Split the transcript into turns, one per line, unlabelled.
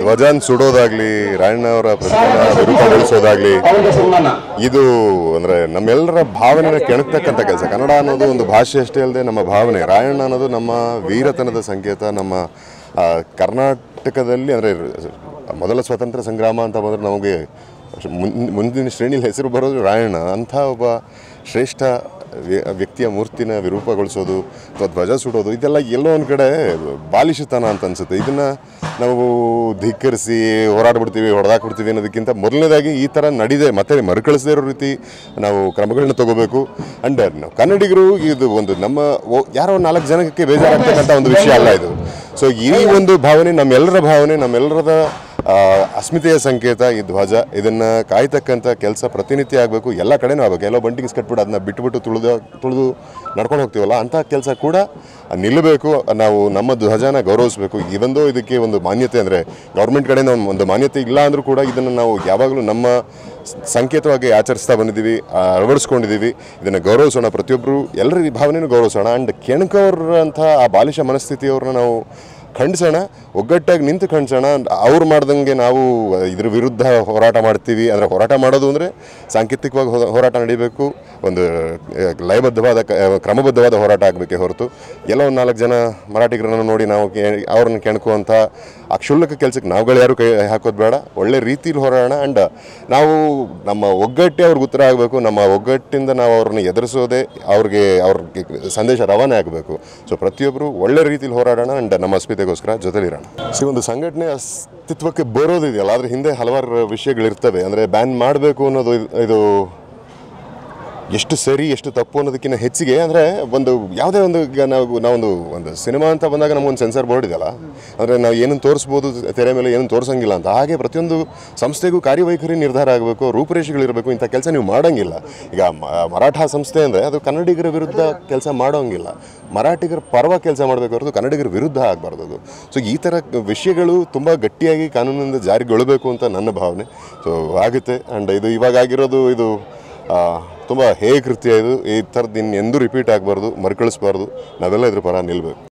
ಧ್ವಜಾನ್ ಸುಡೋದಾಗ್ಲಿ ರಾಯಣ್ಣ ಅವರ ಪ್ರತಿಮೆನ ವಿರೂಪಗೊಳಿಸೋದಾಗ್ಲಿ
ಅವನಿಗೆ ಸನ್ಮಾನ
ಇದು ಅಂದ್ರೆ ನಮ್ಮೆಲ್ಲರ ಭಾವನೆನ ಕೆಣಕ್ತಕ್ಕಂಥ ಕೆಲಸ ಕನ್ನಡ ಅನ್ನೋದು ಒಂದು ಭಾಷೆ ಅಷ್ಟೇ ಅಲ್ಲದೆ ನಮ್ಮ ಭಾವನೆ ರಾಯಣ್ಣ ಅನ್ನೋದು ನಮ್ಮ ವೀರತನದ ಸಂಕೇತ ನಮ್ಮ ಆ, ಕರ್ನಾಟಕದಲ್ಲಿ ಅಂದರೆ ಮೊದಲ ಸ್ವಾತಂತ್ರ್ಯ ಸಂಗ್ರಾಮ ಅಂತ ಬಂದರೆ ನಮಗೆ ಮುನ್- ಮುಂದಿನ ಶ್ರೇಣಿಯಲ್ಲಿ ಹೆಸರು ಬರೋದು ರಾಯಣ್ಣ ಅಂಥ ಒಬ್ಬ ಶ್ರೇಷ್ಠ ವ್ಯ- ವ್ಯಕ್ತಿಯ ಮೂರ್ತಿನ ವಿರೂಪಗೊಳಿಸೋದು ಅಥವಾ ಧ್ವಜ ಸುಡೋದು ಇದೆಲ್ಲ ಎಲ್ಲೋ ಒಂದು ಕಡೆ ಬಾಲಿಶತನ ಅಂತ ಅನ್ಸುತ್ತೆ ಇದನ್ನ ನಾವು ಧಿಕ್ಕರಿಸಿ ಹೋರಾಡ್ಬಿಡ್ತೀವಿ ಹೊಡೆದಾಕ್ಬಿಡ್ತೀವಿ ಅನ್ನೋದಕ್ಕಿಂತ ಮೊದಲನೇದಾಗಿ ಈ ಥರ ನಡಿದೆ ಮತ್ತೆ ಮರುಕಳಿಸದೇ ಇರೋ ರೀತಿ ನಾವು ಕ್ರಮಗಳನ್ನ ತಗೋಬೇಕು ಅಂಡ್ ನಾವು ಕನ್ನಡಿಗರು ಇದು ಒಂದು ನಮ್ಮ ಓ- ಯಾರೋ ನಾಲ್ಕು ಜನಕ್ಕೆ ಬೇಜಾರಾಗ್ತಕ್ಕಂಥ ಒಂದು ವಿಷಯ ಅಲ್ಲ ಇದು ಸೊ ಈ ಒಂದು ಭಾವನೆ ನಮ್ಮೆಲ್ಲರ ಭಾವನೆ ನಮ್ಮೆಲ್ಲರದ ಆ, ಅಸ್ಮಿತೆಯ ಸಂಕೇತ ಈ ಧ್ವಜ ಇದನ್ನ ಕಾಯ್ತಕ್ಕಂಥ ಕೆಲಸ ಪ್ರತಿನಿತ್ಯ ಆಗಬೇಕು ಎಲ್ಲ ಕಡೆನೂ ಆಗಬೇಕು ಎಲ್ಲೋ ಬಂಟಿಗೆ ಕಟ್ಬಿಟ್ಟು ಅದನ್ನ ಬಿಟ್ಬಿಟ್ಟು ತುಳಿದು ತುಳಿದು ನಡ್ಕೊಂಡು ಹೋಗ್ತೀವಲ್ಲ ಅಂಥ ಕೆಲಸ ಕೂಡ ನಿಲ್ಲಬೇಕು ನಾವು ನಮ್ಮ ಧ್ವಜನ ಗೌರವಿಸಬೇಕು ಇವಂದೋ ಇದಕ್ಕೆ ಒಂದು ಮಾನ್ಯತೆ ಅಂದರೆ ಗೌರ್ಮೆಂಟ್ ಕಡೆಯಿಂದ ಒಂದು- ಒಂದು ಮಾನ್ಯತೆ ಇಲ್ಲ ಅಂದರೂ ಕೂಡ ಇದನ್ನು ನಾವು ಯಾವಾಗಲೂ ನಮ್ಮ ಸ- ಸಂಕೇತವಾಗಿ ಆಚರಿಸ್ತಾ ಬಂದಿದ್ದೀವಿ ಆ, ಅಳವಡಿಸ್ಕೊಂಡಿದ್ದೀವಿ ಇದನ್ನು ಗೌರವಿಸೋಣ ಪ್ರತಿಯೊಬ್ಬರು ಎಲ್ಲರ ಈ ಭಾವನೆನೂ ಗೌರವಿಸೋಣ ಆ್ಯಂಡ್ ಕೆಣಕವ್ರಂಥ ಆ ಬಾಲಿಶ ಮನಸ್ಥಿತಿಯವ್ರನ್ನ ನಾವು ಖಂಡಿಸೋಣ ಒಗ್ಗಟ್ಟಾಗಿ ನಿಂತು ಖಂಡಿಸೋಣ ಅವ್ರು ಮಾಡ್ದಂಗೆ ನಾವು ಇದ್ರ ವಿರುದ್ಧ ಹೋರಾಟ ಮಾಡ್ತೀವಿ ಅಂದರೆ ಹೋರಾಟ ಮಾಡೋದು ಅಂದರೆ ಸಾಂಕೇತಿಕವಾಗಿ ಹೋ- ಹೋರಾಟ ನಡೀಬೇಕು ಒಂದು ಆ, ಲಯಬದ್ಧವಾದ ಕ- ಕ್ರಮಬದ್ಧವಾದ ಹೋರಾಟ ಆಗಬೇಕೇ ಹೊರತು ಎಲ್ಲ ಒಂದು ನಾಲ್ಕು ಜನ ಮರಾಠಿಗರನ್ನು ನೋಡಿ ನಾವು ಕೇ ಅವ್ರನ್ನ ಕೆಣಕುವಂಥ ಆ ಕ್ಷುಲ್ಲಕ ಕೆಲಸಕ್ಕೆ ನಾವುಗಳು ಯಾರು ಕೈ ಹಾಕೋದು ಬೇಡ ಒಳ್ಳೆ ರೀತಿಲಿ ಹೋರಾಡೋಣ ಆ್ಯಂಡ್ ನಾವು ನಮ್ಮ ಒಗ್ಗಟ್ಟೆ ಅವ್ರಿಗೆ ಉತ್ತರ ಆಗಬೇಕು ನಮ್ಮ ಒಗ್ಗಟ್ಟಿಂದ ನಾವು ಅವ್ರನ್ನ ಎದುರಿಸೋದೇ ಅವ್ರಿಗೆ ಅವ್ರಿಗೆ ಸಂದೇಶ ರವಾನೆ ಆಗಬೇಕು ಸೊ ಪ್ರತಿಯೊಬ್ಬರು ಒಳ್ಳೆ ರೀತಿಲಿ ಹೋರಾಡೋಣ ಆ್ಯಂಡ್ ನಮ್ಮ ಅಸ್ಮಿತೆಗೋಸ್ಕರ ಜೊತೆಲಿರೋಣ ಸೊ ಒಂದು ಸಂಘಟನೆ ಅಸ್ತಿತ್ವಕ್ಕೆ ಬರೋದಿದೆಯಲ್ಲ ಅದ್ರ ಹಿಂದೆ ಹಲವಾರು ವಿಷಯಗಳಿರ್ತವೆ ಅಂದರೆ ಬ್ಯಾನ್ ಮಾಡಬೇಕು ಅನ್ನೋದು ಇದು- ಇದು ಎಷ್ಟು ಸರಿ ಎಷ್ಟು ತಪ್ಪು ಅನ್ನೋದಕ್ಕಿಂತ ಹೆಚ್ಚಿಗೆ ಅಂದರೆ ಒಂದು ಯಾವುದೇ ಒಂದು ಈಗ ನಾವು ನಾವೊಂದು ಒಂದು ಸಿನಿಮಾ ಅಂತ ಬಂದಾಗ ನಮಗೊಂದು ಸೆನ್ಸರ್ ಬೋರ್ಡ್ ಇದೆಯಲ್ಲ ಅಂದರೆ ನಾವು ಏನನ್ನು ತೋರಿಸ್ಬೋದು ತೆರೆ ಮೇಲೆ ಏನನ್ನು ತೋರಿಸಂಗಿಲ್ಲ ಅಂತ ಹಾಗೆ ಪ್ರತಿಯೊಂದು ಸಂಸ್ಥೆಗೂ ಕಾರ್ಯವೈಖರಿ ನಿರ್ಧಾರ ಆಗಬೇಕು ರೂಪುರೇಷೆಗಳಿರಬೇಕು ಇಂಥ ಕೆಲಸ ನೀವು ಮಾಡೋಂಗಿಲ್ಲ ಈಗ ಮ- ಮರಾಠ ಸಂಸ್ಥೆ ಅಂದರೆ ಅದು ಕನ್ನಡಿಗರ ವಿರುದ್ಧ ಕೆಲಸ ಮಾಡೋಂಗಿಲ್ಲ ಮರಾಠಿಗರ ಪರವಾಗಿ ಕೆಲಸ ಮಾಡಬೇಕು ಹೊರತು ಕನ್ನಡಿಗರ ವಿರುದ್ಧ ಆಗಬಾರ್ದು ಅದು ಸೊ ಈ ಥರ ವಿಷಯಗಳು ತುಂಬ ಗಟ್ಟಿಯಾಗಿ ಕಾನೂನಿನಿಂದ ಜಾರಿಗೊಳ್ಳಬೇಕು ಅಂತ ನನ್ನ ಭಾವನೆ ಸೊ ಆಗುತ್ತೆ ಆ್ಯಂಡ್ ಇದು ಇವಾಗ ಆಗಿರೋದು ಇದು ತುಂಬ ಹೇಯ ಕೃತ್ಯ ಇದು ಈ ಥರದ್ದು ಇನ್ನು ಎಂದೂ ರಿಪೀಟ್ ಆಗಬಾರ್ದು ಮರುಕಳಿಸ್ಬಾರ್ದು ನಾವೆಲ್ಲ ಇದ್ರ ಪರ ನಿಲ್ಲಬೇಕು